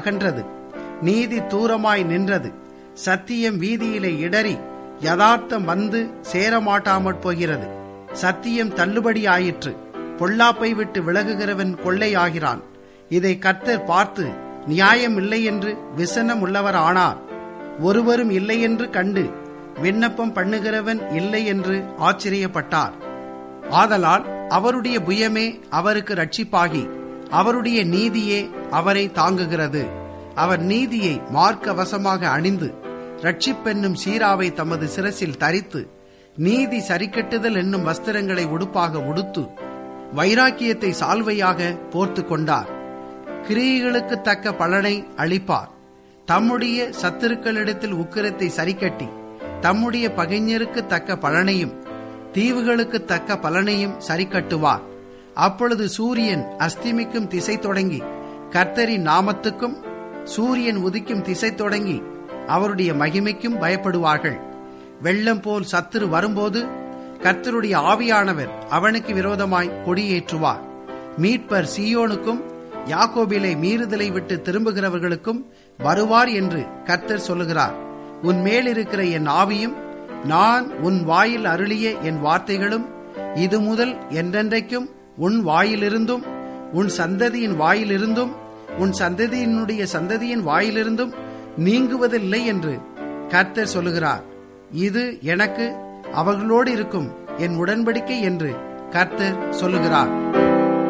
அகன்றது நீதி தூரமாய் நின்றது சத்தியம் வீதியிலே இடறி யதார்த்தம் வந்து சேரமாட்டாமற் போகிறது சத்தியம் தள்ளுபடி ஆயிற்று பொல்லாப்பை விட்டு விலகுகிறவன் கொள்ளையாகிறான் இதை கர்த்தர் பார்த்து நியாயம் இல்லை என்று விசனம் உள்ளவர் ஆனார் ஒருவரும் இல்லை என்று கண்டு விண்ணப்பம் பண்ணுகிறவன் இல்லை என்று ஆச்சரியப்பட்டார் ஆதலால் அவருடைய புயமே அவருக்கு ரட்சிப்பாகி அவருடைய நீதியே அவரை தாங்குகிறது அவர் நீதியை மார்க்க வசமாக அணிந்து ரட்சிப்பென்னும் சீராவை தமது சிரசில் தரித்து நீதி சரிக்கட்டுதல் என்னும் வஸ்திரங்களை உடுப்பாக உடுத்து வைராக்கியத்தை சால்வையாக போர்த்து கொண்டார் கிரியைகளுக்கு தக்க பலனை அளிப்பார் தம்முடைய சத்துருக்களிடத்தில் உக்கிரத்தை சரிக்கட்டி தம்முடைய பகைஞருக்கு தக்க பலனையும் தீவுகளுக்கு தக்க பலனையும் சரிக்கட்டுவார் அப்பொழுது சூரியன் அஸ்திமிக்கும் திசை தொடங்கி கர்த்தரின் நாமத்துக்கும் சூரியன் உதிக்கும் திசை தொடங்கி அவருடைய மகிமைக்கும் பயப்படுவார்கள் வெள்ளம் போல் சத்துரு வரும்போது கர்த்தருடைய ஆவியானவர் அவனுக்கு விரோதமாய் கொடியேற்றுவார் மீட்பர் சீயோனுக்கும் யாக்கோபிலை மீறுதலை விட்டு திரும்புகிறவர்களுக்கும் வருவார் என்று கர்த்தர் சொல்லுகிறார் உன் மேலிருக்கிற என் ஆவியும் நான் உன் வாயில் அருளிய என் வார்த்தைகளும் இது முதல் என்றென்றைக்கும் உன் வாயிலிருந்தும் உன் சந்ததியின் வாயிலிருந்தும் உன் சந்ததியினுடைய சந்ததியின் வாயிலிருந்தும் நீங்குவதில்லை என்று கர்த்தர் சொல்லுகிறார் இது எனக்கு அவர்களோடு இருக்கும் என் உடன்படிக்கை என்று கர்த்தர் சொல்லுகிறார்